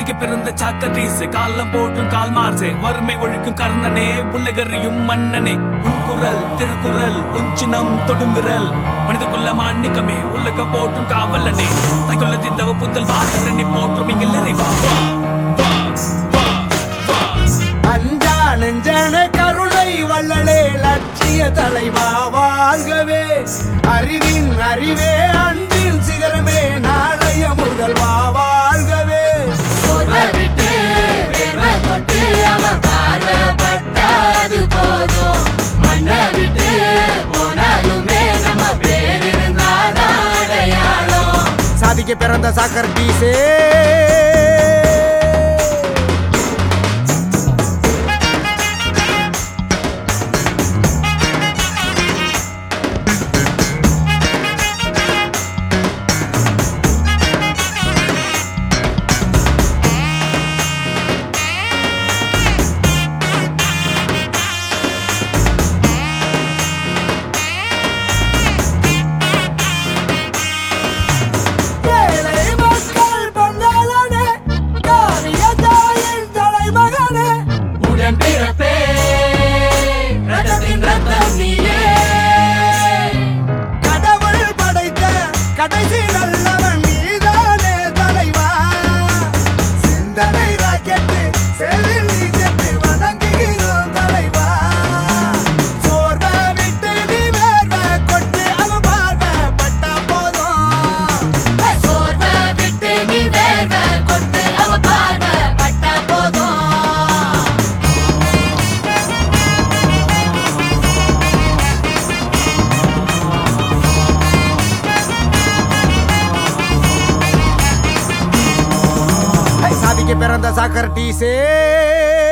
சாதிக்க பிறந்த சாக்கரீஸ் காலம் போட்டும் கால் மார்சே வறுமை ஒழிக்கும் கர்ணனே உலகறியும் மன்னனே உன் குரல் திருக்குறள் உஞ்சினம் தொடுங்குரல் மனித குல மாணிக்கமே உலக போட்டும் காவலனே தைக்குள்ள திந்தவ புத்தல் வாசரணி போற்றும் இங்கில் நிறைவா வா, வா, வா, வா. அஞ்சா நெஞ்சன கருணை வள்ளலே லட்சிய தலைவா வாழ்கவே அறிவின் அறிவே அன்பின் சிகரமே நாளைய முதல்வா வாழ்கவே போர்வை விட்டு வேர்வை கொட்டு அவன் பார்வைப்பட்டாது போதும் மண்ணை விட்டு போனாலுமே நம்ம பேர் இருந்தாதான் அடையாளம் சாதிக்க பிறந்த சாக்கர் பீசே ஏழை மக்கள் பங்காளனே காரிய தாயின் தலைமகனே உடன் பிறப்பே ரத்தத்தின் ரத்தம் நீயே கடவுள் படைத்த கடைசி நல்லவன் நீதானே தலைவா சிந்தனை ராக்கெட்டு செல்லில் நீ சென்று வணங்குகிறோம் தலைவா சோர்வை விட்டு நீ வேர்வை கொட்டு அவன் பார்வை பட்டா போதும் சோர்வை விட்டு நீ வேர்வை கொட்டு அவ பார்வை பட்டா போதும் சாதிக்க பிறந்த சாக்கர் டீசே